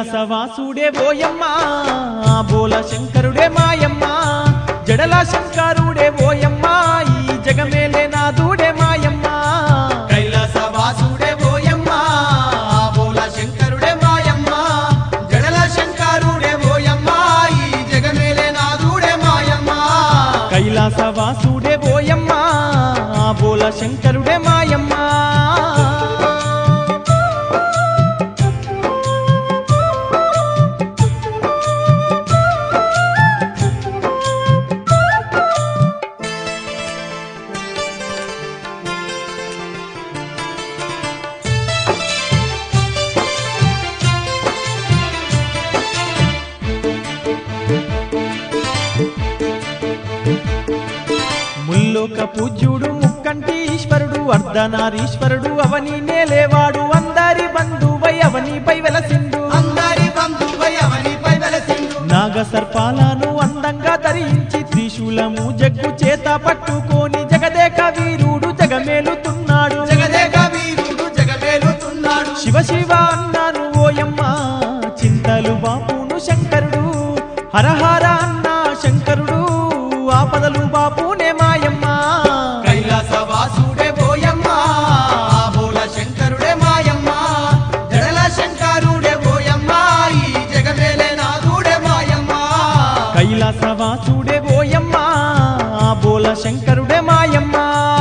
కైలాసవాసుడే ఓయమ్మ బోల శంకరుడే మాయమ్మ జడల శంకరుడే ఓయమ్మ ఈ జగమేలే నాదుడే మాయమ్మ కైలాసవాసుడే ఓయమ్మ బోల శంకరుడే మాయమ్మ జడల శంకరుడే ఓయమ్మ ఈ జగమేలే నాదుడే మాయమ్మ కైలాసవాసుడే ఓయమ్మ బోల శంకరుడే మాయమ్మ ముల్లోక పూజ్యుడు ముక్కంటి ఈశ్వరుడు అర్ధనారీశ్వరుడు అవని నేలేవాడు అందరి బంధువై అవనిపై వెలసిండు అందరి బంధువై అవనిపై వెలసిండు నాగ సర్పాలను అందంగా ధరించి త్రిశూలము జగ్గు చేత పట్టుకొని జగదేక వీరుడు జగమేలుతున్నాడు జగదేక వీరుడు జగమేలుతున్నాడు శివ శివ అన్నాను ఓయమ్మ చింతలు బాపును శంకరుడు హరహర అన్న శంకరుడు ఆపదలు బాపునే మాయమ్మ కైలాసవాసుడే ఓయమ్మ బోల శంకరుడే మాయమ్మ జడల శంకరుడే ఓయమ్మ ఈ జగమేలే నాదుడే మాయమ్మ కైలాసవాసుడే ఓయమ్మ బోల శంకరుడే మాయమ్మ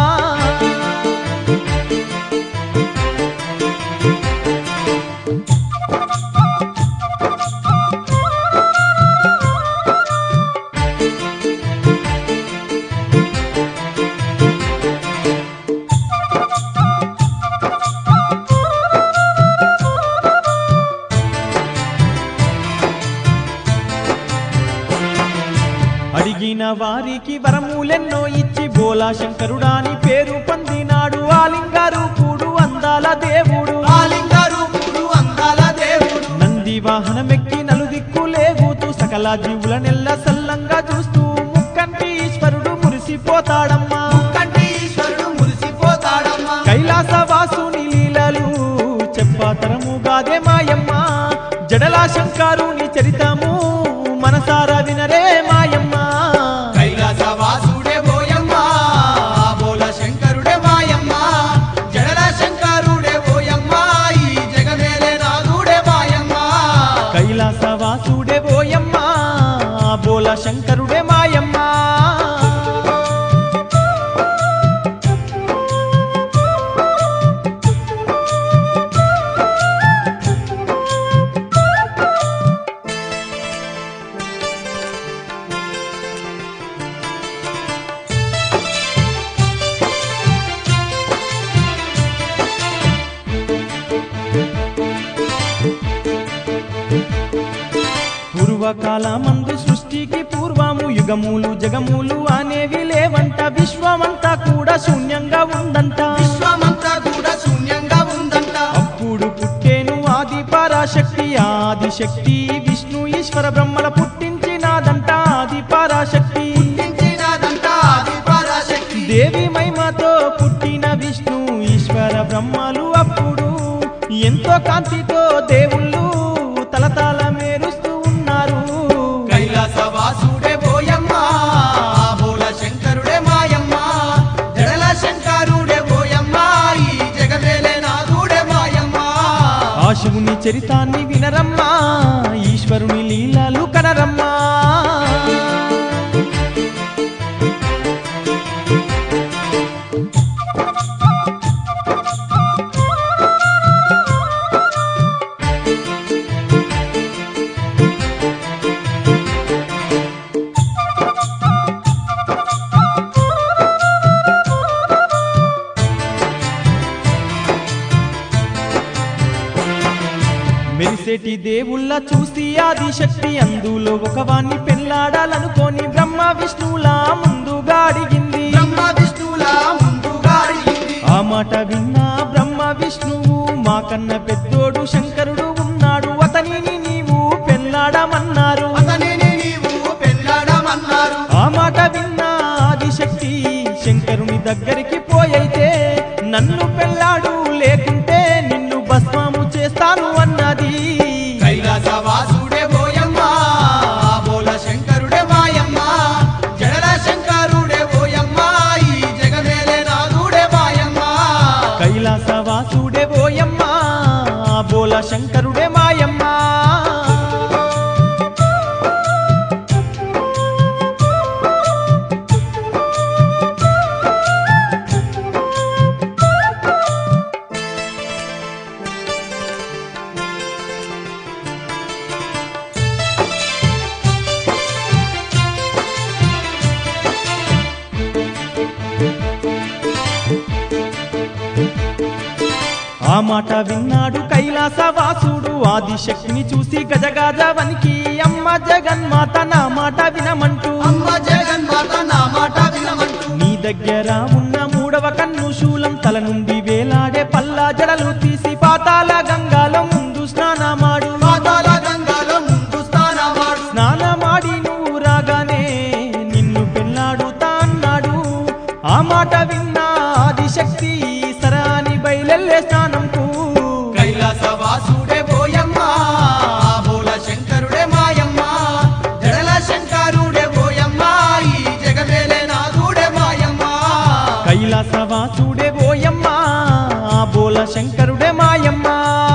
అడిగిన వారికి వరములెన్నో ఇచ్చి బోలా శంకరుడాని పేరు పొందినాడు ఆలింగారు కూడు అందాల దేవుడు ఆలింగరూపుడు అందాల దేవుడు నంది వాహనమెక్కి నలుదిక్కు లేగుతూ సకల జీవుల నెల్ల సల్లంగా చూస్తూ ముక్కంటి ఈశ్వరుడు మురిసిపోతాడమ్మా కంటి ఈశ్వరుడు మురిసిపోతాడమ్మా కైలాస వాసుని లీలలు చెప్పతరముగాదే మాయమ్మ జడలా శంకరుని చరితము మనసారా వినరే మాయమ్మ కైలాసవాసుడే ఓయమ్మ బోల శంకరుడే మాయమ్మ జడల శంకరుడే ఓయమ్మ ఈ జగమేలే నాదుడే మాయమ్మ కైలాస వాసుడే ఓయమ్మ బోల శంకరుడే మాయమ్మ పూర్వకాలమందు సృష్టికి పూర్వము యుగములు జగములు అనేవి లేవంట విశ్వమంతా కూడా శూన్యంగా ఉందంట విశ్వమంతా కూడా శూన్యంగా ఉందంట అప్పుడు పుట్టేను ఆది పరాశక్తి ఆది శక్తి విష్ణు ఈశ్వర బ్రహ్మల పుట్టించినాదంట ఆది పరాశక్తి పుట్టించినదంట ఆది పరాశక్తి దేవి మహిమతో పుట్టిన విష్ణు ఈశ్వర బ్రహ్మలు అప్పుడు ఎంతో కాంతితో దేవుళ్ళు తలతాల మేరుస్తూ ఉన్నారు కైలాసవాసుడే ఓయమ్మ బోల శంకరుడే మాయమ్మ జడల శంకరుడే ఓయమ్మ ఈ జగమేలే నాదుడే మాయమ్మ ఆ శివుని చరితాన్ని వినరమ్మా ఈశ్వరుని లీలలు కనరమ్మా మెరిసేటి దేవుళ్ళ చూసి ఆది శక్తి అందులో ఒకవాణ్ణి పెళ్ళాడాలనుకొని బ్రహ్మ విష్ణువులా ముందుగా అడిగింది బ్రహ్మ విష్ణువుల ముందుగా అడిగింది ఆ మాట విన్నా బ్రహ్మ విష్ణువు మా కన్న పెద్దోడు శంకరుడు ఉన్నాడు అతనిని నీవు పెళ్ళాడమన్నారు అతనిని నీవు పెళ్ళాడమన్నారు ఆ మాట విన్నా ఆదిశక్తి శంకరుని దగ్గరికి పోయైతే నన్ను పెళ్ళాడు లేకుంటే నిన్ను భస్మము చేస్తాను అన్నది కైలాస శంకరుడే మాయమ్మ ఆ మాట విన్నాడు కైలాసవాసుడు ఆదిశక్తిని చూసి గజగాజ వనికి అమ్మ జగన్మాత నా మాట వినమంటూ అమ్మ జగన్మాత నా మాట వినమంటూ నీ దగ్గర ఉన్న మూడవ కన్ను శూలం తల నుండి వేలాడే పల్లా జడలు తీసి పాతాల గంగాలో ముందు స్నానమాడు పాతాల గంగాలో ముందు స్థానమాడు స్నానమాడి నువ్వు రాగానే నిన్ను పెళ్ళాడుతా అన్నాడు ఆ మాట విన్నా ఆదిశక్తి సరాని బయలెల్లే స్నానంకు కైలాస వాసుడే పోయమ్మ బోల శంకరుడే మాయమ్మ జడల శంకరుడే పోయమ్మ ఈ జగమేలే నాదుడే మాయమ్మ కైలాసవాసుడే ఓయమ్మ ఆ బోల శంకరుడే మాయమ్మ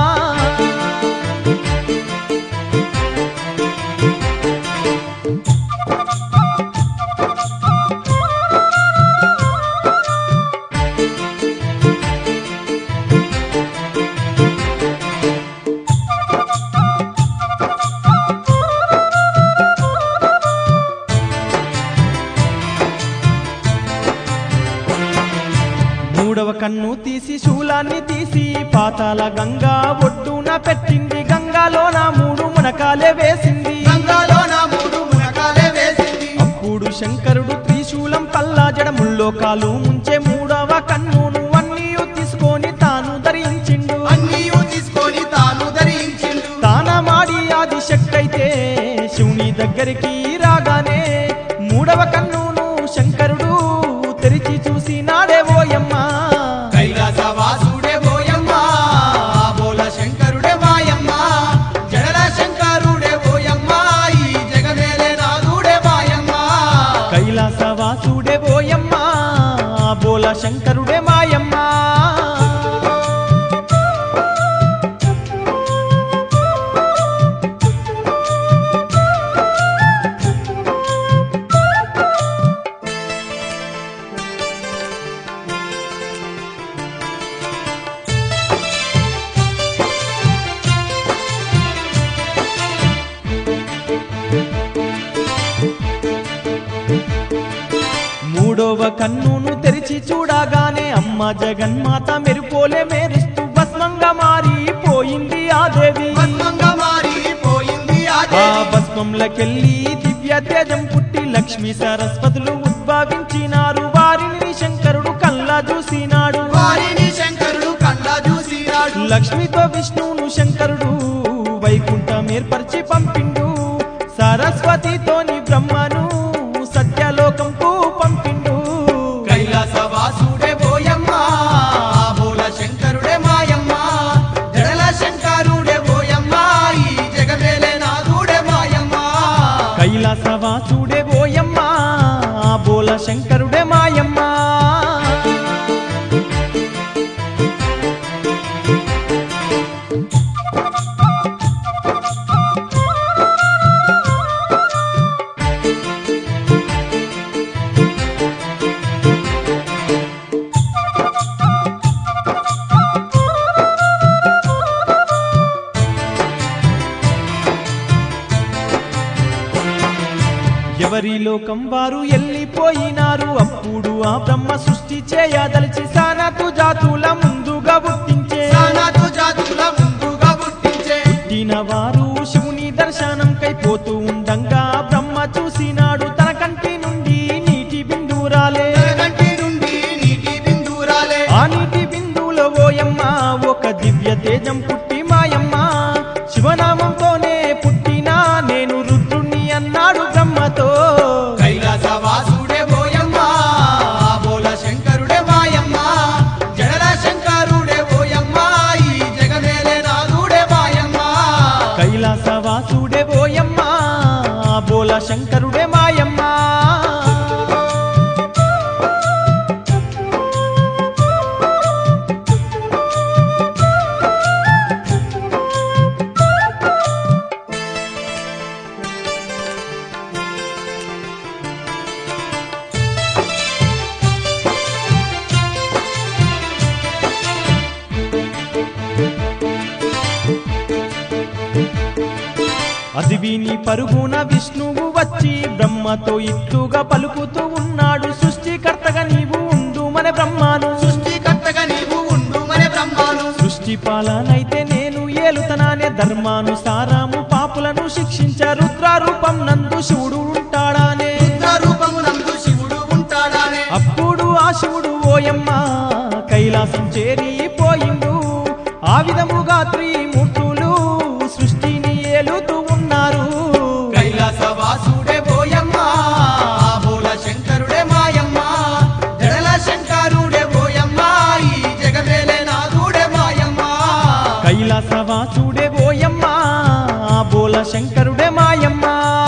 మూడవ కన్ను తీసి శూలాన్ని తీసి పాతాల గంగా ఒడ్డున పెట్టింది గంగాలో నా మూడు మునకాలే వేసింది గంగాలో నా మూడు మునకాలే వేసింది అప్పుడు శంకరుడు త్రిశూలం పల్లా జడముల్లో కాలు ముంచే మూడవ కన్నును అన్నీ తీసుకొని తాను ధరించిండు అన్నీయు తీసుకొని తాను ధరించిండు తానమాడి ఆది శక్తైతే శివుని దగ్గరికి రాగానే మూడవ కన్నును శంకరుడు తెరిచి చూసి నాడే ఓయమ్మ కైలాస వాసుడే పోయమ్మ బోల శంకరుడే మాయమ్మ జడల శంకరుడే పోయమ్మ ఈ జగమేలే నాదుడే మాయమ్మ కైలాసవాసుడే ఓయమ్మ బోల శంకరుడే మాయమ్మ మూడవ కన్నును తెరిచి చూడగానే అమ్మ జగన్మాత మెరుపోలే మేరుస్తూ భస్మంగా మారిపోయింది ఆ దేవి భస్మంగా మారిపోయింది ఆ ఆ దేవి భస్మంలకెళ్ళి దివ్య తేజం పుట్టి లక్ష్మీ సరస్వతులు ఉద్భవించినారు వారిని శంకరుడు కల్లా చూసినాడు వారిని శంకరుడు కళ్ళ చూసినాడు లక్ష్మితో విష్ణువును శంకరుడు వైకుంఠం ఏర్పరిచి పంపిండు సరస్వతితోని బ్రహ్మను సత్యలోకంకు పంపిండు కైలాస వాసుడే పోయమ్మ బోల శంకరుడే మాయమ్మ జడల శంకరుడే పోయమ్మ ఈ జగమేలే నాదుడే మాయమ్మ కైలాసవాసుడే ఓయమ్మ బోల శంకరుడే మాయమ్మ ఎవరి లోకం వారు ఎల్లిపోయినారు అప్పుడు ఆ బ్రహ్మ సృష్టి చేయదలిచి సానతు జాతుల ముందుగా పుట్టించే సానాతు జాతుల ముందుగా పుట్టించే పుట్టిన వారు శివుని దర్శనం కైపోతూ ఉండంగా బ్రహ్మ చూసినాడు తన కంటి నుండి నీటి బిందురాలే కంటి నుండి నీటి బిందురాలే ఆ నీటి బిందులో ఓయమ్మ ఒక దివ్య తేజం పుట్టి మాయమ్మ శివనామంతోనే పుట్టినా నేను రుద్రుణ్ణి అన్నాడు బ్రహ్మతో కైలాస వాసుడే పోయమ్మ బోల శంకరుడే మాయమ్మ జడల శంకరుడే పోయమ్మ ఈ జగమేలే నాదుడే మాయమ్మ కైలాసవాసుడే ఓయమ్మ బోల శంకరుడే మాయమ్మ అది విని పరుగున విష్ణువు వచ్చి బ్రహ్మతో ఇట్టుగా పలుకుతూ ఉన్నాడు సృష్టికర్తగా నీవు ఉండు మన బ్రహ్మాను సృష్టికర్తగా నీవు ఉండు మరే బ్రహ్మాను సృష్టి పాలనైతే నేను ఏలుతనానే ధర్మానుసారము పాపులను శిక్షించ రుద్రారూపం నందు శివుడు ఉంటాడానే రూపమునందు శివుడు ఉంటాడానే అప్పుడు ఆ శివుడు ఓయమ్మ కైలాసం చేరిపోయిండు ఆ విధముగా త్రిమూర్తులు సృష్టిని ఏలుతూ ఉన్నారు కైలాస వాసుడే పోయమ్మ బోల శంకరుడే మాయమ్మ జడల శంకరుడే పోయమ్మ ఈ జగమేలే నాదుడే మాయమ్మ కైలాసవాసుడే ఓయమ్మ బోల శంకరుడే మాయమ్మ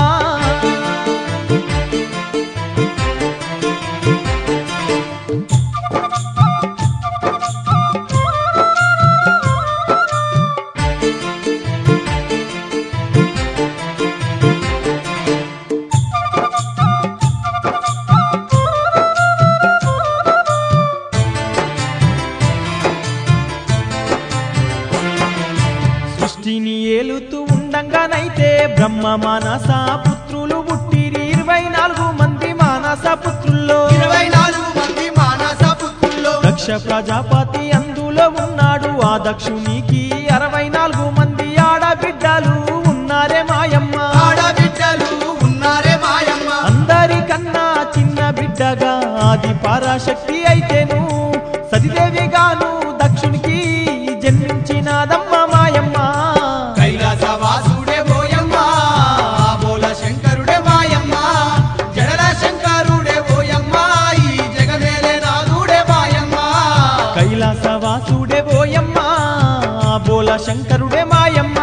సృష్టిని ఏలుతూ ఉండంగానైతే బ్రహ్మ మానస పుత్రులు పుట్టిరి ఇరవై నాలుగు మంది మానస పుత్రుల్లో ఇరవై నాలుగు మంది మానస పుత్రుల్లో దక్ష ప్రజాపతి అందులో ఉన్నాడు ఆ దక్షునికి అరవై నాలుగు మంది ఆడబిడ్డలు ఉన్నారే మాయమ్మ ఆడబిడ్డలు ఉన్నారే మాయమ్మ అందరికన్నా చిన్న బిడ్డగా ఆది పరాశక్తి అయితేను సతిదేవిగాను దక్షునికి జన్మించినాదమ్మ మాయమ్మ కైలాస వాసుడే పోయమ్మ బోల శంకరుడే మాయమ్మ జడల శంకరుడే పోయమ్మ ఈ జగమేలే నాదుడే మాయమ్మ కైలాసవాసుడే ఓయమ్మ బోల శంకరుడే మాయమ్మ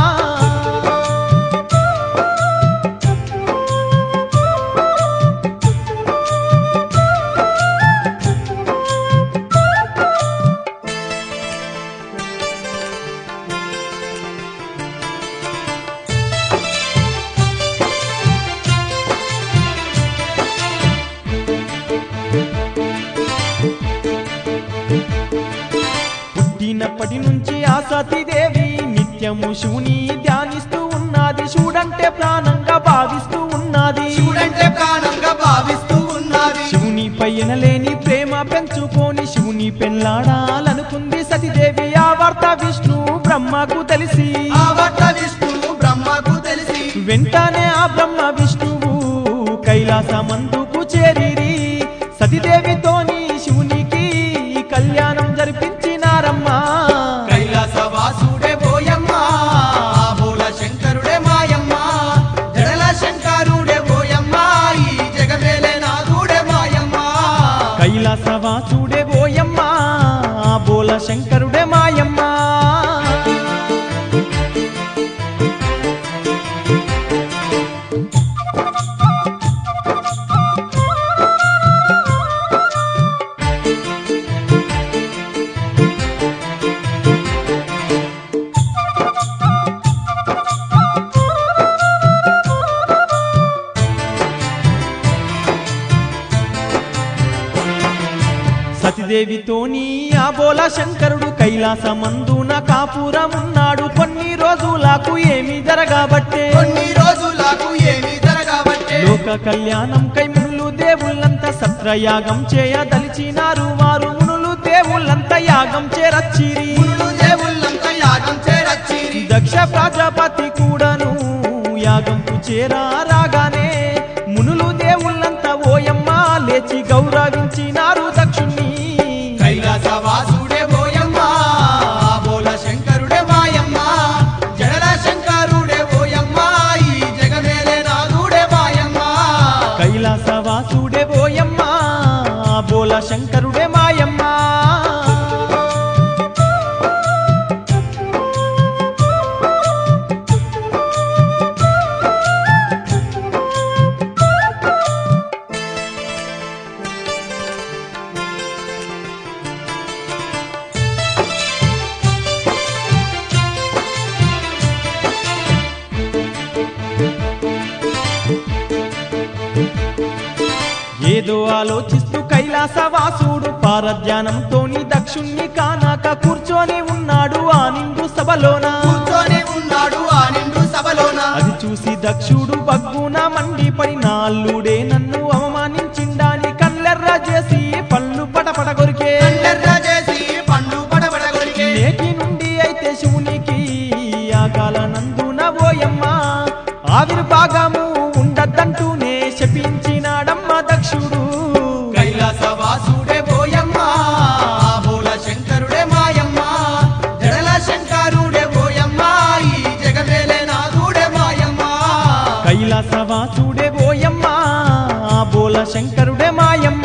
పుట్టినప్పటి నుంచి ఆ సతీదేవి నిత్యము శివుని ధ్యానిస్తూ ఉన్నది శివుడంటే ప్రాణంగా భావిస్తూ ఉన్నది శివుడంటే ప్రాణంగా భావిస్తూ ఉన్నది శివుని పైన లేని ప్రేమ పెంచుకొని శివుని పెళ్ళాడాలనుకుంది సతీదేవి ఆ వార్త విష్ణు బ్రహ్మకు తెలిసి ఆ భర్త విష్ణువు బ్రహ్మకు తెలిసి వెంటనే ఆ బ్రహ్మ విష్ణువు కైలాసమందుకు చేరిరి సతీదేవితోని శివునికి కళ్యాణం జరిపించినారమ్మా కైలాస వాసుడే పోయమ్మ బోల శంకరుడే మాయమ్మ జడల శంకరుడే పోయమ్మ ఈ జగమేలే నాదుడే మాయమ్మ కైలాసవాసుడే ఓయమ్మ బోల శంకరుడే మాయమ్మ సతిదేవితోని ఆ బోల శంకరుడు కైలాసమందున కాపురమున్నాడు కొన్ని రోజులకు ఏమి జరగబట్టే కొన్ని రోజులకు ఏమి జరగబట్టే లోక కళ్యాణం కై మునులు దేవుళ్ళంతా సత్రయాగం చేయదలిచినారు వారు మునులు దేవుళ్ళంతా యాగం చేరచ్చిరి మునులు దేవుళ్ళంతా యాగం చేరచ్చిరి దక్ష ప్రజాపతి కూడాను యాగంకు చేరారాగానే మునులు దేవుళ్ళంతా ఓయమ్మ లేచి గౌరవించినారు దక్షుణ్ణి కైలాస వాసుడే పోయమ్మ బోల శంకరుడే మాయమ్మ జడల శంకరుడే పోయమ్మ ఈ జగమేలే నాదుడే మాయమ్మ కైలాసవాసుడే ఓయమ్మ బోల శంకరుడే మాయమ్మ ఏదో ఆలోచిస్తూ కైలాసవాసుడు పారధ్యానంతోని దక్షుణ్ణి కానాక కూర్చొని ఉన్నాడు ఆ నిండు సభలోన కూర్చొని ఉన్నాడు ఆ నిండు సభలోన అది దక్షుడు బగ్గున మండిపడి నాల్లుడే నన్ను అవమానించిండాని కళ్ళెర్ర చేసి పళ్ళు పటపట కొరికే కండెర్ర చేసి పండు పడబడ కొరికే నేటి నుండి అయితే శివునికి ఆ కాలనందున ఓయమ్మ ఆవిర్భాగము ఉండద్దంటూనే శపించినాడమ్మ దక్షుడు కైలాసవాసుడే బోయమ్మ బోల శంకరుడే మాయమ్మ జడల శంకరుడే బోయమ్మ ఈ జగమేలే నాథుడే మాయమ్మ కైలాసవాసుడే ఓయమ్మ బోల శంకరుడే మాయమ్మ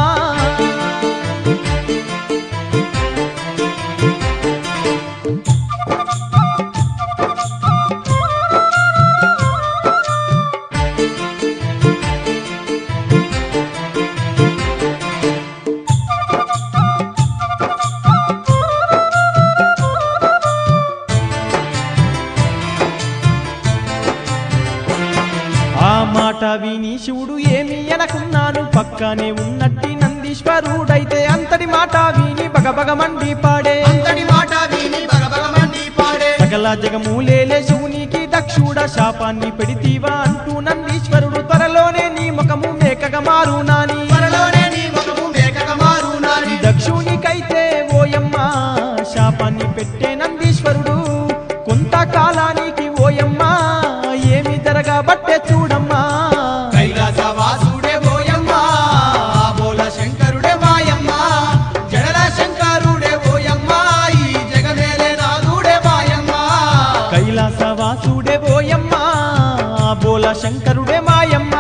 ఆ మాట విని శివుడు ఏమి అనకున్నాను పక్కనే ఉన్నట్టి నందీశ్వరుడైతే అంతటి మాట విని బగబగ మండి పాడే అంతటి మాట విని భగభగమండి పాడే సకల జగమూలేలే శివునికి దక్షుడ శాపాన్ని పెడితీవా అంటూ నందీశ్వరుడు త్వరలోనే నీ ముఖము మేకగా మారునాని త్వరలోనే నీ ముఖము మేకగా మారునాని దక్షునికైతే ఓయమ్మ శాపాన్ని పెట్టే నందీశ్వరుడు కొంతకాలానికి ఓయమ్మ ఏమి జరగబట్టే చూడమ్మా కైలాసవాసుడే బోయమ్మ బోల శంకరుడే మాయమ్మ జడల శంకరుడే బోయమ్మ ఈ జగమేలే నాథుడే మాయమ్మ కైలాసవాసుడే ఓయమ్మ బోల శంకరుడే మాయమ్మ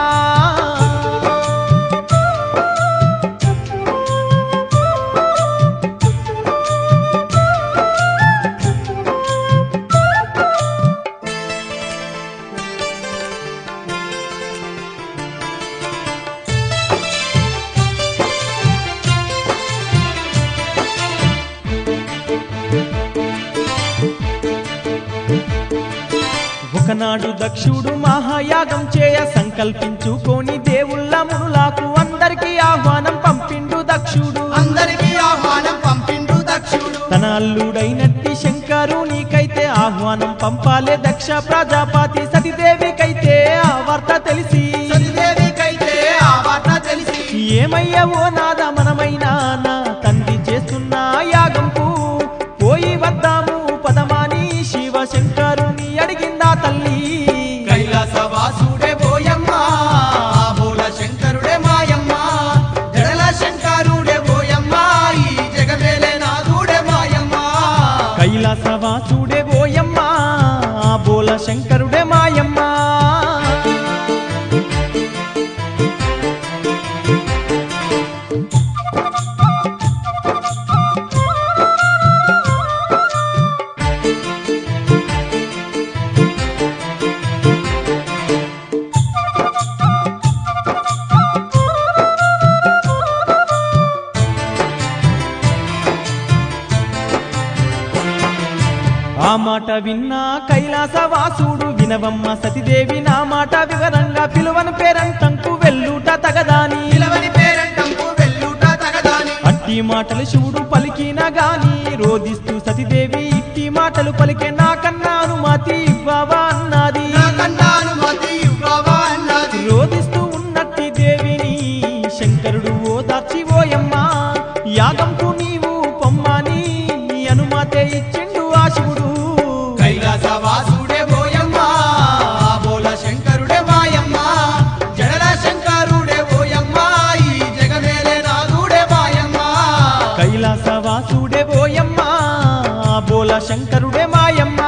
ఒకనాడు దక్షుడు మహాయాగం చేయ సంకల్పించుకొని దేవుళ్ళ మునులాకు అందరికీ ఆహ్వానం పంపిండు దక్షుడు అందరికీ ఆహ్వానం పంపిండు దక్షుడు తన అల్లుడైనట్టి శంకరునికైతే ఆహ్వానం పంపాలే దక్ష ప్రజాపతి సతీదేవికైతే ఆ వార్త తెలిసి సతిదేవికైతే ఆ వార్త తెలిసి ఏమయ్యవో నాద మనమైనా నా తండ్రి చేస్తున్న యాగంకు పోయి వద్దాము పదమాని శివ శంకరుని అడిగిందా తల్లి కైలాసవాసుడే బోయమ్మ బోల శంకరుడే మాయమ్మ జడల శంకరుడే బోయమ్మ ఈ జగమేలే నాథుడే మాయమ్మ కైలాసవాసుడే ఓయమ్మ బోల శంకరుడే మాయమ్మ ఆ మాట విన్నా కైలాసవాసుడు వినవమ్మ సతిదేవి నా మాట వివరంగా పిలువను పేరంటంకు వెళ్ళుట తగదాని పిలవని పేరంటంపు వెల్లుట తగదాని అట్టి మాటలు శివుడు పలికిన గాని రోధిస్తూ సతిదేవి ఇట్టి మాటలు పలికే నాకన్నా అనుమతి ఇవ్వవా అన్నది నాకన్నా అనుమతి ఇవ్వవా అన్నది రోధిస్తూ ఉన్నట్టి దేవిని శంకరుడు ఓదార్చి ఓయమ్మ యాగంకు నీవు పొమ్మని నీ అనుమతే ఇచ్చిండు ఆ శివుడు కైలాసవాసుడే బోయమ్మ బోల శంకరుడే మాయమ్మ జడల శంకరుడే బోయమ్మ ఈ జగమేలే నాథుడే మాయమ్మ కైలాసవాసుడే ఓయమ్మ బోల శంకరుడే మాయమ్మ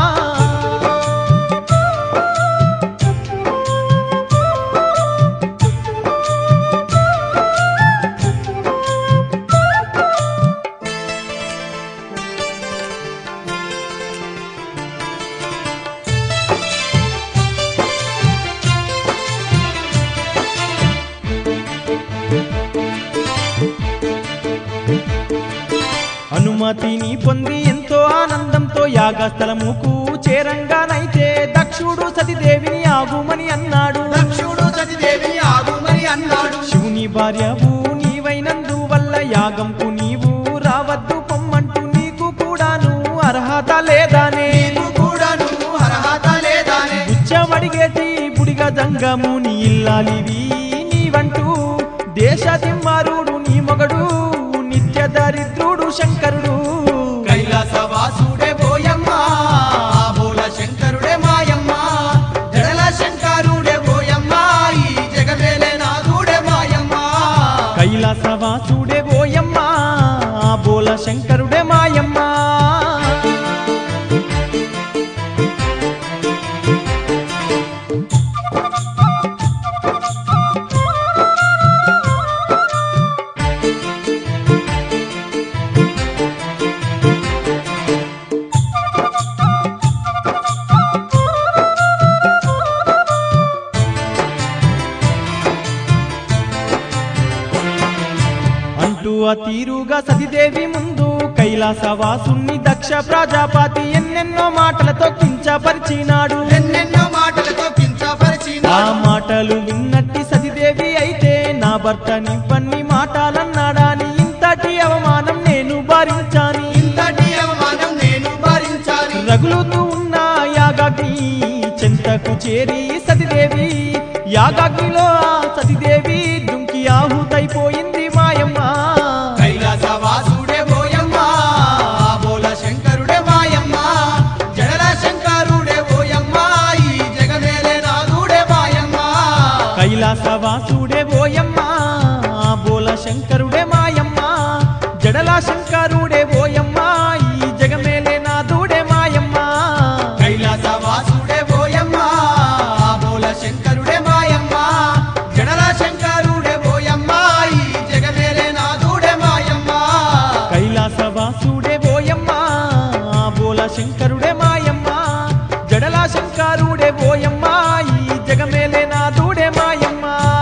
అనుమతిని పొంది ఎంతో ఆనందంతో యాగస్థలముకు చేరంగానైతే దక్షుడు సతిదేవిని ఆగుమని అన్నాడు దక్షుడు సతిదేవి ఆగుమని అన్నాడు శివుని భార్యవు నీవైనందు వల్ల యాగంకు నీవు రావద్దు పొమ్మంటూ నీకు కూడాను అర్హత లేదానే నీకు కూడా నువ్వు అర్హత లేదానే ఉచ్చమడిగేటి గంగముని ఇల్లాలివి నీవంటూ దేశ తిమ్మారుడు నీ మొగడు నిత్య దరిద్రుడు శంకరుడు కైలాసవాసుడే బోయమ్మ బోల శంకరుడే మాయమ్మ జడల శంకరుడే బోయమ్మ ఈ జగమేలే నాథుడే మాయమ్మ కైలాసవాసుడే ఓయమ్మ బోల శంకరుడే మాయమ్మ అంటూ ఆ తీరుగా సతిదేవి ముందు కైలాసవాసుని దక్ష ప్రజాపతి ఎన్నెన్నో మాటలతో కించపరిచినాడు ఎన్నెన్నో మాటలతో ఆ కించపరిచినాడు మాటలు విన్నట్టి సతిదేవి అయితే నా భర్తని పన్ని మాటలన్నాడాని ఇంతటి అవమానం నేను భరించాని ఇంతటి అవమానం నేను భరించాలి రగులుతూ ఉన్న యాగాగ్ని చెంతకు చేరి సతిదేవి యాగాగ్నిలో ఆ సతిదేవి దుంకి ఆహుతైపోయింది మాయమ్మ కైలాసవాసుడే బోయమ్మ బోల శంకరుడే మాయమ్మ జడల శంకరుడే బోయమ్మ ఈ జగమేలే నాథుడే మాయమ్మ కైలాసవాసుడే ఓయమ్మ బోల శంకరుడే మాయమ్మ జడల శంకరుడే ఓయమ్మ ఈ జగమేలే నాథుడే మాయమ్మ కైలాసవాసుడే బోయమ్మ బోల శంకరుడే మాయమ్మ జడల శంకరుడే బోయమ్మ ఈ జగమేలే నాథుడే మాయమ్మ కైలాసవాసుడే ఓయమ్మ బోల శంకరుడే మాయమ్మ జడల శంకరుడే ఓయమ్మ ఈ జగమేలే నాథుడే మాయమ్మ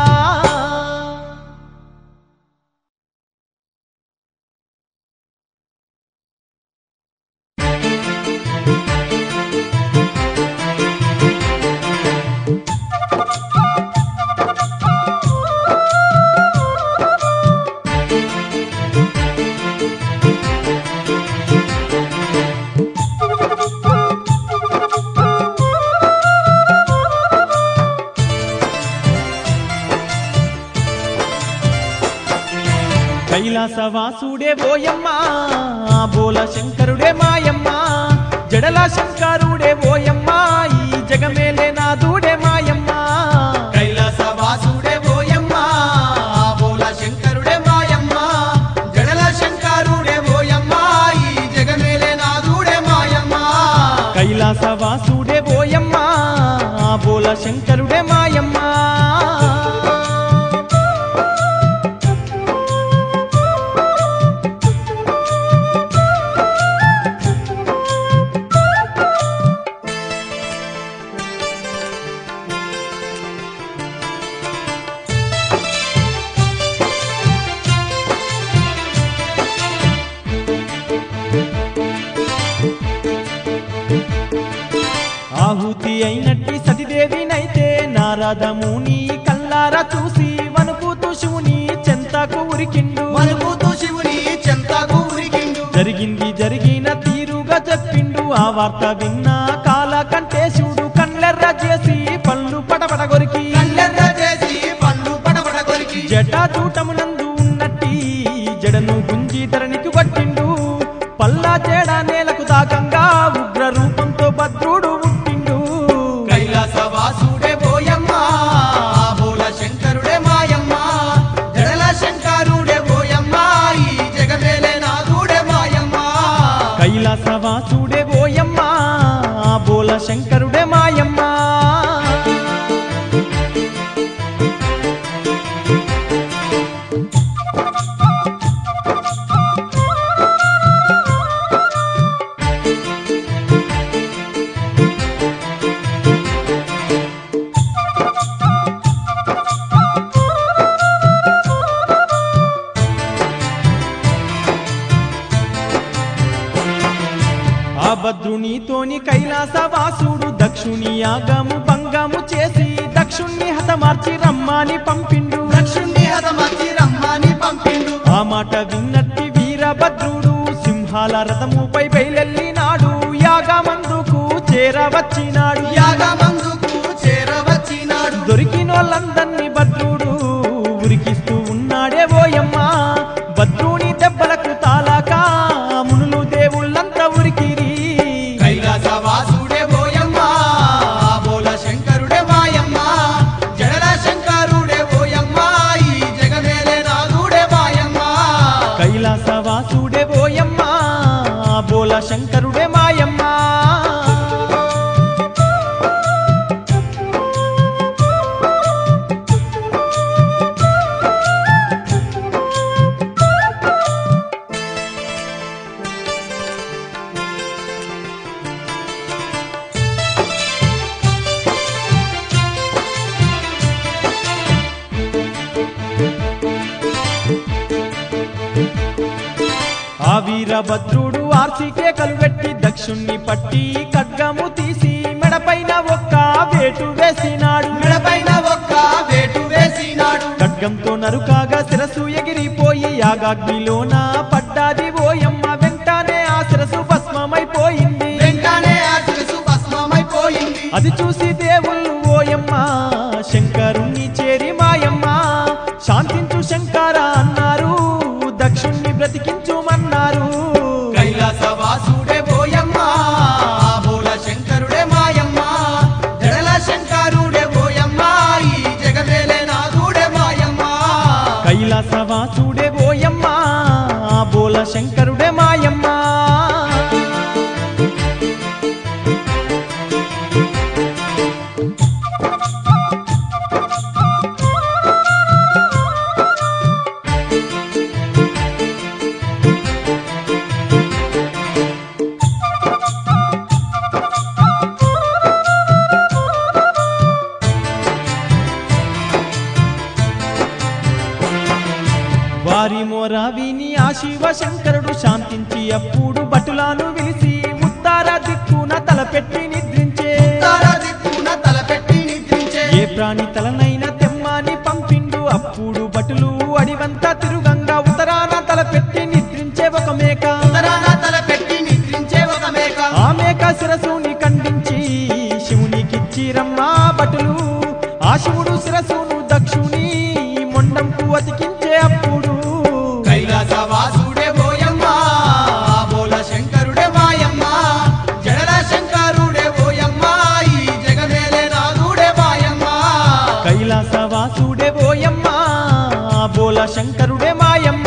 కైలాసవాసుడే ఓయమ్మ బోల శంకరుడే మాయమ్మ జడల శంకరుడే ఓయమ్మ ఈ జగమేలే నాథుడే మాయమ్మ కైలాసవాసుడే బోయమ్మ బోల శంకరుడే మాయమ్మ జడల శంకరుడే బోయమ్మ ఈ జగమేలే నాథుడే మాయమ్మ కైలాసవాసుడే ఓయమ్మ బోల శంకరుడే మాయమ్మ ఆహుతి అయినట్టి సతిదేవినైతే నారదముని కల్లారా చూసి వణుకుతూ శివుని చెంతకు ఉరికిండు మలుపుతూ శివుని చెంతకు ఉరికిండు జరిగింది జరిగిన తీరుగా చెప్పిండు ఆ వార్త విన్న కాల కంటేశుడు కళ్ళెర్ర చేసి పళ్ళు పడపడ కొరికి కళ్ళెర్ర చేసి పళ్ళు పడబడ కొరికి జటాజూటమునందు ఉన్నట్టి జడను గుంజి ధరణికి కొట్టిండు పల్లా చేడ నేలకు దాకంగా ఉగ్ర రూపంతో భద్రుడు పుట్టిండు కైలాసవాసుడే బోయమ్మ బోల శంకరుడే మాయమ్మ జడల శంకరుడే బోయమ్మ ఈ జగమేలే నాథుడే మాయమ్మ కైలాసవాసుడే ఓయమ్మ బోల శంకరుడే మాయమ్మ ఆ భద్రునితోని కైలాసవాసుడు దక్షుని యాగము భంగము చేసి దక్షుణ్ణి హతమార్చి రమ్మని పంపిండు దక్షుణ్ణి హతమర్చి రమ్మని పంపిండు ఆ మాట విన్నట్టి వీరభద్రుడు సింహాల రథముపై బయలెల్లినాడు యాగమందుకు చేరవచ్చినాడు యాగమందుకు చేరవచ్చినాడు దొరికి శంకరుడు ఉరికిస్తూ ఉన్నాడే ఓయమ్మ భద్రుని దెబ్బలకు తాలాక మునులు దేవుళ్ళంతా ఉరికిరి కైలాస వాసుడే ఓయమ్మ బోల శంకరుడే మాయమ్మ జడల శంకరుడే ఓయమ్మ ఈ జగమేలే నాదుడే మాయమ్మ కైలాస వాసుడే ఓయమ్మ బోల శంకరుడే మాయమ్మ ఆ వీరభద్రుడు ఆర్సికే కలువెట్టి దక్షుణ్ణి పట్టి ఖడ్గము తీసి మెడపైన ఒక్క వేటు వేసినాడు మెడపైన ఒక్క వేటు వేసినాడు ఖడ్గంతో నరుకాగా శిరసు ఎగిరిపోయి యాగాగ్నిలోన పడ్డాది ఓయమ్మ వెంటనే ఆ శిరసు భస్మమైపోయింది వెంటనే ఆ శిరసు భస్మమైపోయింది అది చూసి దేవుళ్ళు ఓయమ్మ శంకరుణ్ణి చేరి మాయమ్మ శాంతించు శంకర అన్నారు దక్షుణ్ణి బ్రతికించుమన్నారు కైలాస వాసుడే ఓయమ్మ బోల శంకరుడే మాయమ్మ జడల శంకరుడే ఓయమ్మ ఈ జగమేలే నాదుడే మాయమ్మ కైలాసవాసుడే ఓయమ్మ బోల శంకరుడే మాయమ్మ వారి మొర విని ఆ శివ శంకరుడు శాంతించి అప్పుడు భటులాను విలిసి ఉత్తార దిక్కున తలపెట్టి నిద్రించే తార దిక్కున తలపెట్టి నిద్రించే ఏ ప్రాణి తలనైనా తెమ్మని పంపిండు అప్పుడు భటులు అడివంతా తిరుగంగా ఉత్తరాన తలపెట్టి నిద్రించే ఒక మేక ఉత్తరాన తలపెట్టి నిద్రించే ఒక మేక ఆ మేక శిరసుని ఖండించి శివునికిచ్చిరమ్మా భటులు ఆ శివుడు శిరసును దక్షుని మొండంకు అతికించే అప్పుడు కైలాస వాసుడే ఓయమ్మ బోల శంకరుడే మాయమ్మ జడల శంకరుడే ఓయమ్మ ఈ జగమేలే నాదుడే మాయమ్మ కైలాస వాసుడే ఓయమ్మ బోల శంకరుడే మాయమ్మ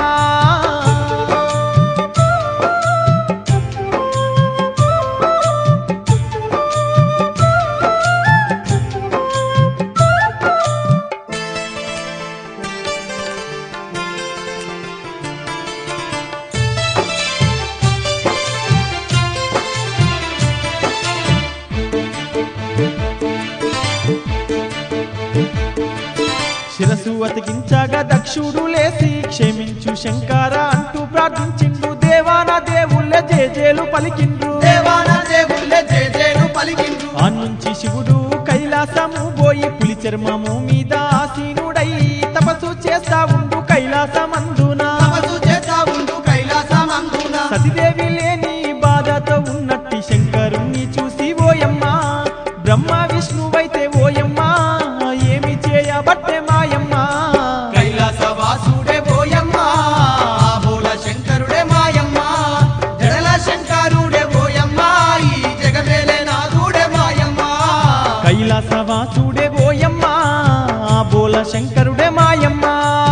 శిరసు అతికించగా దక్షుడు లేసి క్షమించు శంకర అంటూ ప్రార్థించిండు దేవాన దేవుళ్ళ జేజేలు పలికిండ్రు దేవాన దేవుళ్ళే జేజేలు పలికిండ్రు ఆ నుంచి శివుడు కైలాసము పోయి పులి చర్మము మీద ఆసీనుడై తపస్సు చేస్తా ఉండు కైలాసమందున తపస్సు చేస్తా ఉండు కైలాసమందున సతిదేవి లేని బాధతో ఉన్నట్టి శంకరుణ్ణి చూసి ఓయమ్మ బ్రహ్మ విష్ణువైతే ఓయమ్మ ఏమి చేయబట్టే మాయమ్మ కైలాస వాసుడే ఓయమ్మ బోల శంకరుడే మాయమ్మ జడల శంకరుడే ఓయమ్మ ఈ జగమేలే నాదుడే మాయమ్మ కైలాసవాసుడే ఓయమ్మ బోల శంకరుడే మాయమ్మ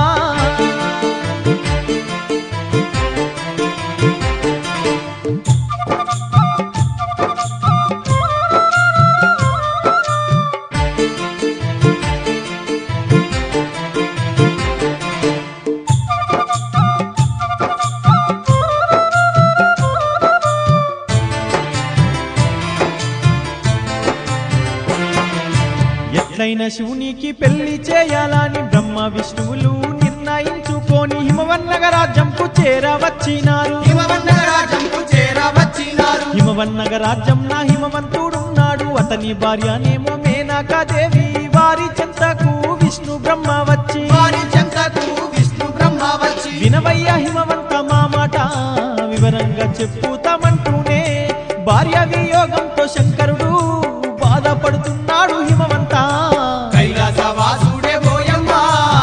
ఎట్లయిన శివునికి పెళ్లి చేయాలని బ్రహ్మ విష్ణువులు నిర్ణయించుకొని హిమవన్నగ రాజ్యంకు చేరవచ్చినారు హిమవన్న రాజంకు చేరవచ్చినారు హిమవన్నగ రాజ్యం నా హిమవంతుడున్నాడు అతని భార్యనేమో మేనకాదేవి వారి చెంతకు విష్ణు బ్రహ్మ వచ్చి వారి చెంతకు విష్ణు బ్రహ్మ వచ్చి వినవయ్య హిమవంత మా మాట వివరంగా చెప్పుతామంటూనే భార్య వియోగంతో శంకరుడు బాధపడుతున్నాడు హిమవంత కైలాస వాసుడే ఓయమ్మ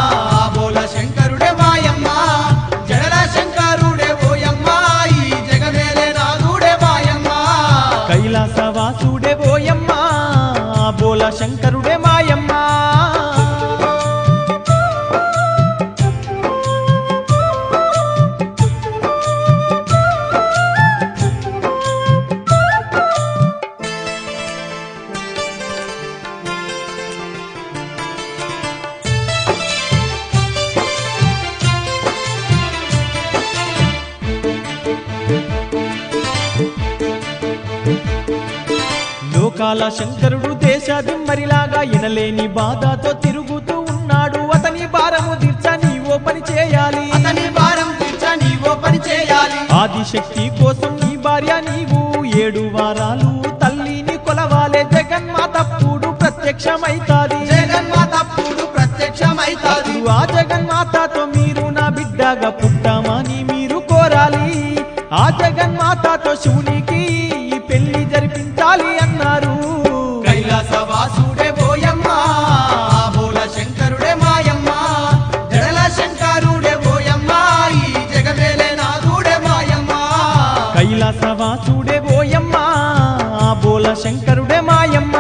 లోకాల శంకరుడు దేశాదిమ్మరిలాగా ఇనలేని బాధతో తిరుగుతూ ఉన్నాడు అతని భారము తీర్చ నీవో పని చేయాలి అతని భారం తీర్చ నీవో పని చేయాలి ఆదిశక్తి కోసం నీ భార్య నీవు ఏడు వారాలు తల్లిని కొలవాలే జగన్మాతప్పుడు ప్రత్యక్షమైతాది జగన్మాత పూడు ప్రత్యక్షమైతాది అప్పుడు ఆ జగన్మాతతో మీరు నా బిడ్డగా పుట్టామని మీరు కోరాలి ఆ జగన్మాతతో శివునికి ఈ పెళ్లి జరిపించాలి అన్నారు కైలాస వాసుడే పోయమ్మ బోల శంకరుడే మాయమ్మ జడల శంకరుడే పోయమ్మ ఈ జగమేలే నాదుడే మాయమ్మ కైలాసవాసుడే ఓయమ్మ ఆ బోల శంకరుడే మాయమ్మ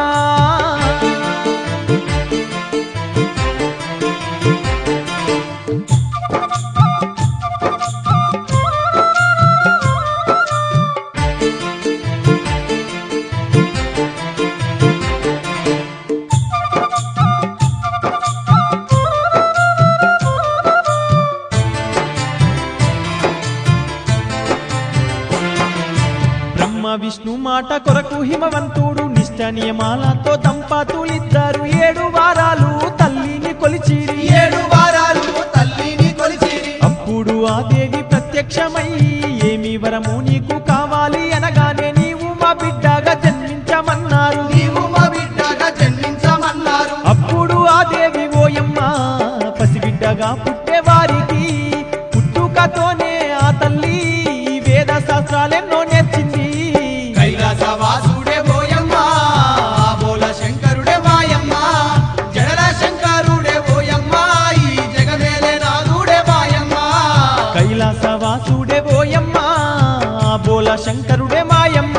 బ్రహ్మ విష్ణు మాట కొరకు హిమవంతుడు నిష్ట నియమాలతో దంపతులిద్దరు ఏడు వారాలు తల్లిని కొలిచిరి ఏడు వారాలు తల్లిని కొలిచిరి అప్పుడు ఆ దేవి ప్రత్యక్షమై ఏమి వరము నీకు కావాలి అనగానే నీవు మా బిడ్డగా జన్మించమన్నారు నీవు మా బిడ్డగా జన్మించమన్నారు అప్పుడు ఆ దేవి ఓయమ్మ పసిబిడ్డగా పుట్టేవారికి పుట్టుకతోనే ఆ తల్లి వేద శాస్త్రాలెన్నో నేర్చింది కైలాస వాసుడే పోయమ్మ బోల శంకరుడే మాయమ్మ జడల శంకరుడే పోయమ్మ ఈ జగమేలే నాదుడే మాయమ్మ కైలాసవాసుడే ఓయమ్మ బోల శంకరుడే మాయమ్మ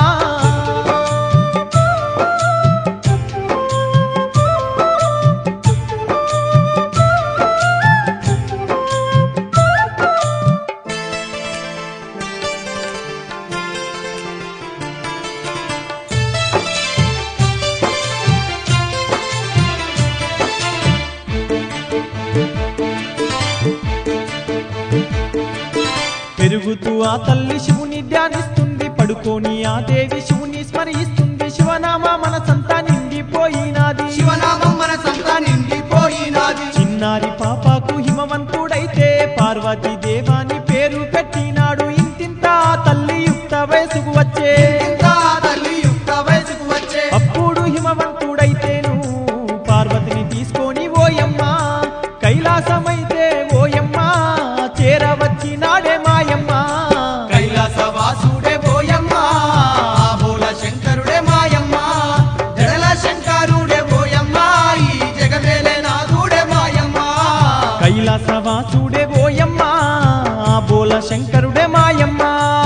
పెరుగుతూ ఆ తల్లి శివుని ధ్యానిస్తుంది పడుకొని ఆ దేవి శివుని స్మరిస్తుంది శివనామ మనసంతా నిండిపోయినాది శివనామం మన సంతా నిండిపోయినాది చిన్నారి పాపకు హిమవంతుడైతే పార్వతీ దేవాని పేరు పెట్టినాడు ఇంతింత ఆ తల్లి యుక్త వయసుకు వచ్చే ఇంకా తల్లి యుక్త వయసుకు వచ్చే అప్పుడు హిమవంతుడైతేను పార్వతిని తీసుకొని ఓయమ్మ కైలాసమైతే ఓయమ్మ చేరవచ్చినాడే మాయమ్మ కైలాస వాసుడే పోయమ్మ బోల శంకరుడే మాయమ్మ జడల శంకరుడే పోయమ్మ ఈ జగమేలే నాదుడే మాయమ్మ కైలాసవాసుడే ఓయమ్మ బోల శంకరుడే మాయమ్మ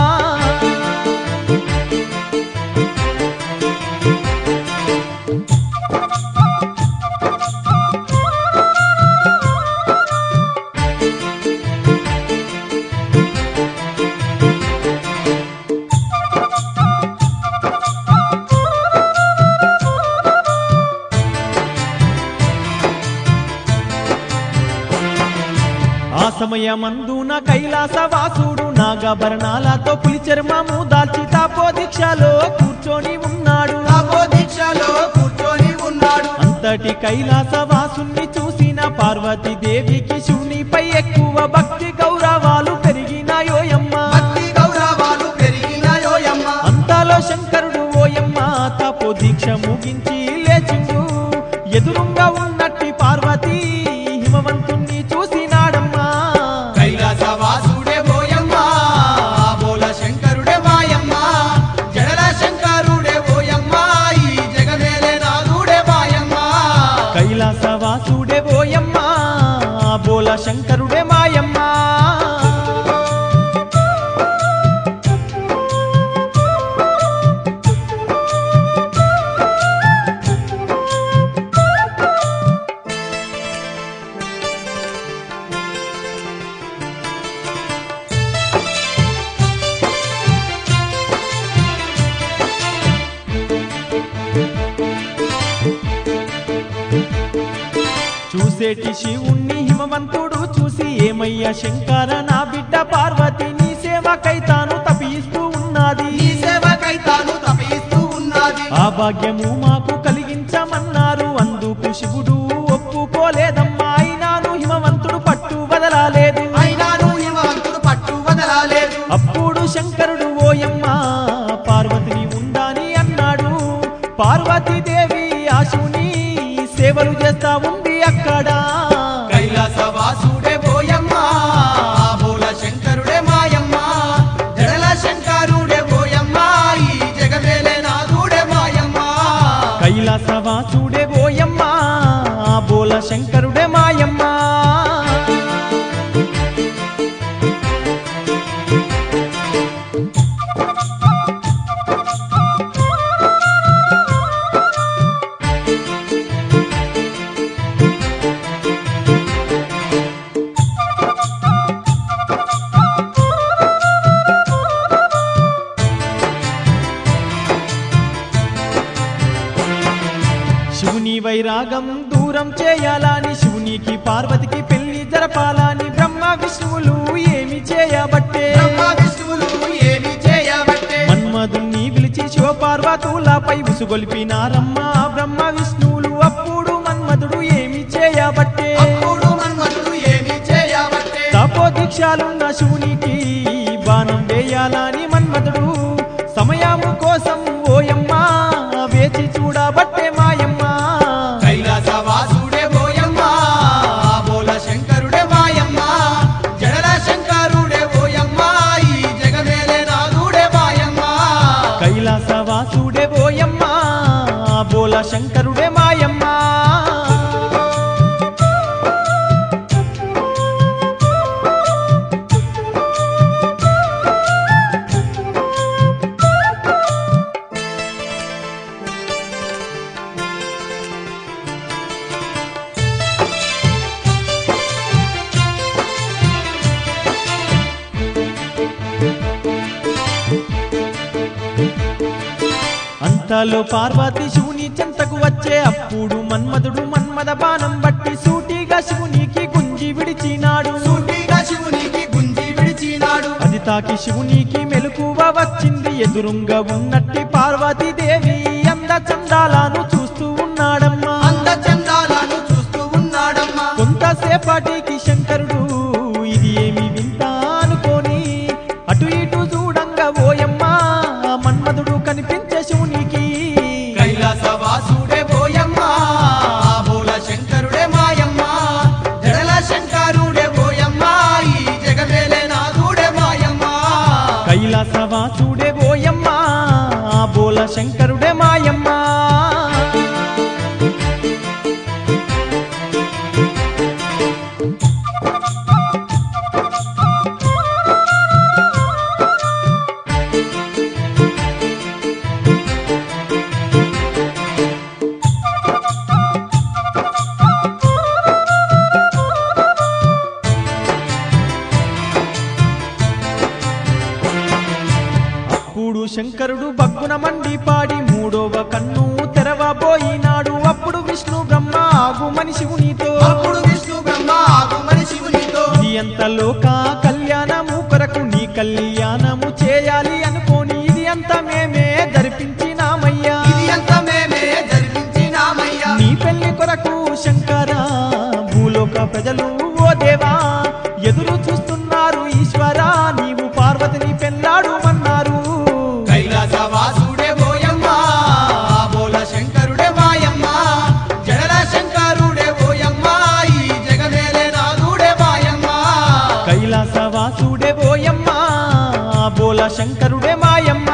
ఆ సమయమందున కైలాసవాసుడు నాగభరణాలతో పులి చర్మము దాల్చి తాపో దీక్షలో కూర్చొని ఉన్నాడు తపో దీక్షలో కూర్చొని ఉన్నాడు అంతటి కైలాసవాసుని చూసిన పార్వతీ దేవికి శివునిపై ఎక్కువ భక్తి గౌరవాలు పెరిగినాయోయమ్మ భక్తి గౌరవాలు పెరిగినాయోయమ్మ అంతలో శంకరుడు ఓయమ్మ తపో దీక్ష ముగించి లేచిండు ఎదురుంగా ఉన్నట్టి పార్వతీ హిమవంతుణ్ణి చూసినాడమ్మా కైలాస వాసుడే పోయమ్మ బోల శంకరుడే మాయమ్మ జడల శంకరుడే పోయమ్మ ఈ జగమేలే నాదుడే మాయమ్మ కైలాసవాసుడే ఓయమ్మ బోల శంకరుడే మాయమ్మ చూసేటి శివుణ్ణి హిమవంతుడు చూసి ఏమయ్యా శంకర నా బిడ్డ పార్వతి నీ సేవకై తాను తపిస్తూ ఉన్నది ఈ సేవకై తాను తపిస్తూ ఉన్నది ఆ భాగ్యము మాకు కలిగించమన్నారు అందుకు శివుడు ఒప్పుకోలేదమ్మా అయినాను హిమవంతుడు పట్టు వదలాలేదు అయినాను హిమవంతుడు పట్టు వదలాలేదు అప్పుడు శంకరుడు ఓయమ్మ పార్వతిని ఉండాని అన్నాడు పార్వతీదేవి ఆశుని సేవలు చేస్తా ఉంది అక్కడ కైలాస వాసుడే పోయమ్మ బోల శంకరుడే మాయమ్మ జడల శంకరుడే పోయమ్మ ఈ జగమేలే నాదుడే మాయమ్మ కైలాసవాసుడే ఓయమ్మ బోల శంకరుడే మాయమ్మ శివుని వైరాగం దూరం చేయాలని శివునికి పార్వతికి పెళ్లి జరపాలని బ్రహ్మ విష్ణువులు ఏమి చేయబట్టే బ్రహ్మ విష్ణువులు ఏమి చేయబట్టే మన్మధుణ్ణి పిలిచి శివపార్వతులపై ఉసుగొల్పినారమ్మ బ్రహ్మ విష్ణువులు అప్పుడు మన్మధుడు ఏమి చేయబట్టే అప్పుడు మన్మధుడు ఏమి చేయబట్టే తపో దీక్షాలున్న శివునికి బాణం వేయాలని మన్మధుడు సమయము కోసం ఓయమ్మ వేచి చూడబట్టే మాయమ్మ కైలాస వాసుడే పోయమ్మ బోల శంకరుడే మాయమ్మ జడల శంకరుడే పోయమ్మ ఈ జగమేలే నాదుడే మాయమ్మ కైలాసవాసుడే ఓయమ్మ బోల శంకరుడే మాయమ్మ అంతలో పార్వతి శివుని చెంతకు వచ్చే అప్పుడు మన్మధుడు మన్మద బాణం బట్టి సూటిగా శివునికి గుంజి విడిచినాడు సూటిగా శివునికి గుంజి విడిచినాడు అది తాకి శివునికి మెలకువ వచ్చింది ఎదురుంగా ఉన్నట్టి పార్వతీదేవి అంద చందాలను చూస్తూ ఉన్నాడమ్మా అంద చందాలను చూస్తూ ఉన్నాడమ్మా కొంతసేపటికి శంకరుడు ఇది ఏమి వింత అనుకోని అటు ఇటు చూడంగా ఓయమ్మ మన్మధుడు కనిపించే శివునికి కైలాస వాసుడే పోయమ్మ బోల శంకరుడే మాయమ్మ జడల శంకరుడే పోయమ్మ ఈ జగమేలే నాదుడే మాయమ్మ కైలాసవాసుడే ఓయమ్మ బోల శంకరుడే మాయమ్మ అప్పుడు శంకరుడు బగ్గున మండి పాడి మూడవ కన్ను తెరవబోయినాడు అప్పుడు విష్ణు బ్రహ్మ ఆగుమని శివునితో అప్పుడు విష్ణు బ్రహ్మ ఆగుమని శివునితో ఇది ఎంత లోక కళ్యాణము కొరకు నీ కళ్యాణము చేయాలి అనుకోని ఇది అంత మేమే జరిపించినామయ్యా ఇది అంత మేమే జరిపించినామయ్యా నీ పెళ్లి కొరకు శంకర భూలోక ప్రజలు ఓ దేవా ఎదురు చూస్తున్నారు ఈశ్వరా నీవు పార్వతిని పెళ్ళాడుమన్నారు కైలాస వాసుడే పోయమ్మ బోల శంకరుడే మాయమ్మ జడల శంకరుడే పోయమ్మ ఈ జగమేలే నాదుడే మాయమ్మ కైలాసవాసుడే ఓయమ్మ బోల శంకరుడే మాయమ్మ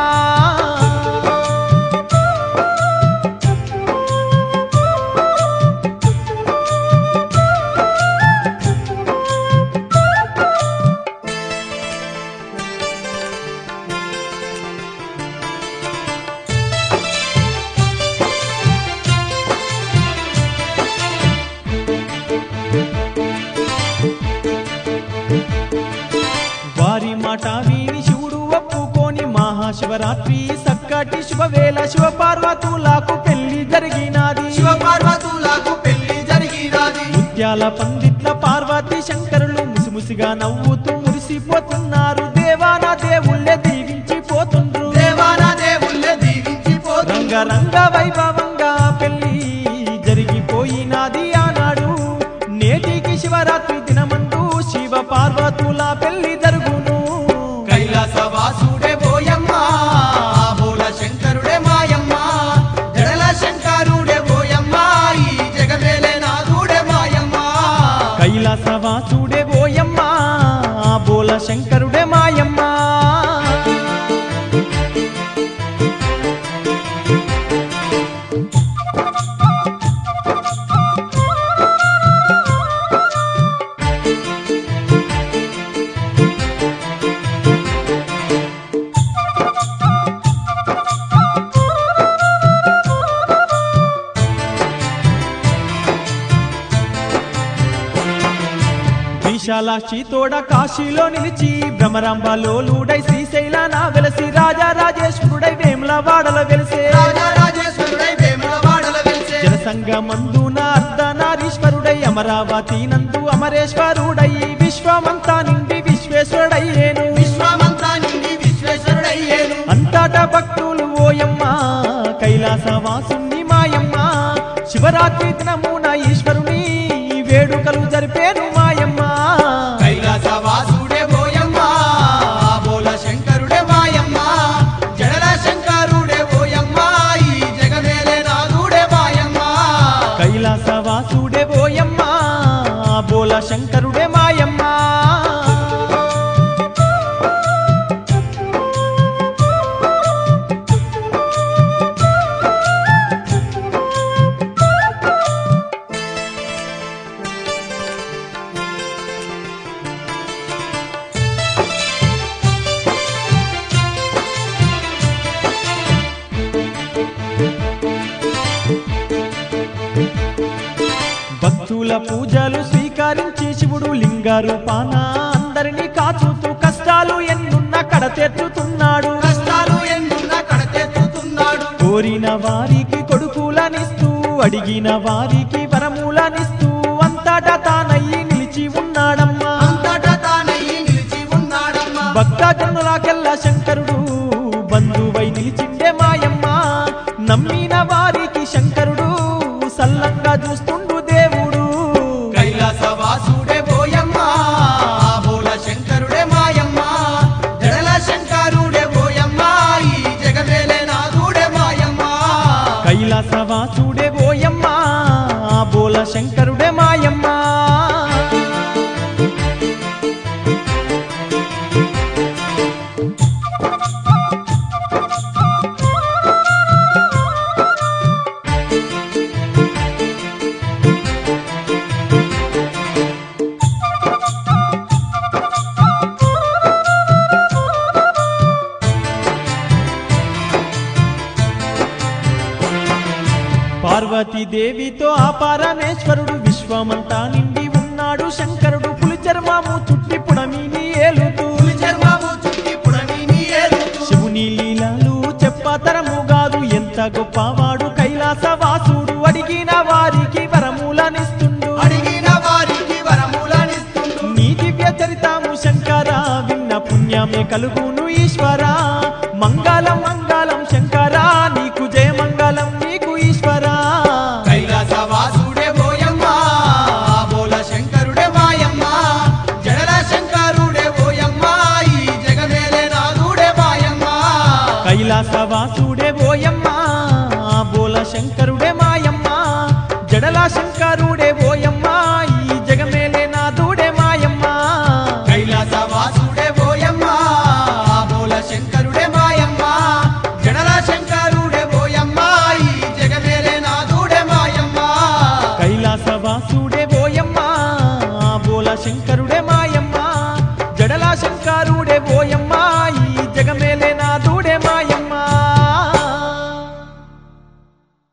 వారి మాట విని శివుడు ఒప్పుకొని మహాశివరాత్రి సక్కటి శుభవేళ శివ పార్వతులకు పెళ్లి జరిగినది శివ పార్వతులకు పెళ్లి జరిగినది ముత్యాల పందిట్ల పార్వతి శంకరులు ముసిముసిగా నవ్వుతూ మురిసిపోతున్నారు దేవాన దేవుళ్ళే దీవించిపోతుండ్రు దేవాన దేవుళ్ళే దీవించిపోతుంది రంగ అంగరంగ వైభవంగా పెళ్లి జరిగిపోయినది ఆనాడు నేటికి శివరాత్రి దినమందు శివ పార్వతుల పెళ్లి జరుగును కైలాసవాసుడే బోయమ్మ బోల శంకరుడే మాయమ్మ జడల శంకరుడే బోయమ్మ ఈ జగమేలే నాథుడే మాయమ్మ కైలాసవాసుడే ఓయమ్మ బోల శంకరుడే మాయమ్మ విశాలాక్షి తోడ కాశీలో నిలిచి భ్రమరాంబలోలుడై శ్రీశైలాన వెలసి రాజా రాజేశ్వరుడై వేముల వాడల వెలిసే రాజరాజేశ్వరుడై వేములవాడల వెలిసే జనసంగ మందున అర్ధనారీశ్వరుడై అమరావతి నందు అమరేశ్వరుడై విశ్వమంతా నిండి విశ్వేశ్వరుడయ్యేను విశ్వమంతా నిండి విశ్వేశ్వరుడయ్యేను అంతట భక్తులు ఓయమ్మ కైలాసవాసుని మాయమ్మ శివరాత్రి దినమున ఈశ్వరుని వేడుకలు జరిపేను మాయమ్మ కైలాసవాసుడే బోయమ్మ బోల శంకరుడే మాయమ్మ జడల శంకరుడే బోయమ్మ ఈ జగమేలే నాథుడే మాయమ్మ కైలాసవాసుడే ఓయమ్మ బోల శంకరుడే మాయమ్మ భక్తుల పూజలు స్వీకరించి శివుడు లింగ రూపాన అందరినీ కాచుతూ కష్టాలు ఎన్నున్న కడతెచ్చుతున్నాడు కష్టాలు ఎన్నున్న కడతెత్తుతున్నాడు కోరిన వారికి కొడుకులనిస్తూ అడిగిన వారికి వరములనిస్తూ అంతటా తానయ్యి నిలిచి ఉన్నాడమ్మా అంతటా తానయ్యి నిలిచి ఉన్నాడమ్మా భక్తజనులకెల్లా శంకరుడు బంధువై నిలిచిండే మాయమ్మ నమ్మిన వారికి శంకరుడు సల్లంగా చూస్తుండు దేవుడు కైలాసవాసుడే బోయమ్మ బోల శంకరుడే మాయమ్మ జడల శంకరుడే బోయమ్మ ఈ జగమేలే నాథుడే మాయమ్మ కైలాసవాసుడే ఓయమ్మ బోల శంకరుడే మాయమ్మ పార్వతీదేవితో ఆ పరమేశ్వరుడు విశ్వమంతా నిండి ఉన్నాడు శంకరుడు పులి చర్మము చుట్టి పుడమిని ఏలుతూ పులి చర్మము చుట్టి పుడమిని ఏలుతూ శివుని లీలలు చెప్పతరము కాదు ఎంత గొప్పవాడు కైలాసవాసుడు అడిగిన వారికి వరములనిస్తుండు అడిగిన వారికి వరములనిస్తుండు నీ దివ్య చరితాము శంకర విన్న పుణ్యమే కలుగును ఈశ్వర మంగళం మంగళం శంకర నీకు జయ మంగళం నీకు ఈశ్వర కైలాసవాసుడే బోయమ్మ బోల శంకరుడే మాయమ్మ జడల శంకరుడే బోయమ్మ ఈ జగమేలే నాథుడే మాయమ్మ కైలాసవాసుడే ఓయమ్మ బోల శంకరుడే మాయమ్మ జడల శంకరుడే ఓయమ్మ ఈ జగమేలే నాథుడే మాయమ్మ కైలాసవాసుడే బోయమ్మ బోల శంకరుడే మాయమ్మ జడల శంకరుడే బోయమ్మ ఈ జగమేలే నాథుడే మాయమ్మ కైలాసవాసుడే ఓయమ్మ బోల శంకరుడే మాయమ్మ జడల శంకరుడే ఓయమ్మ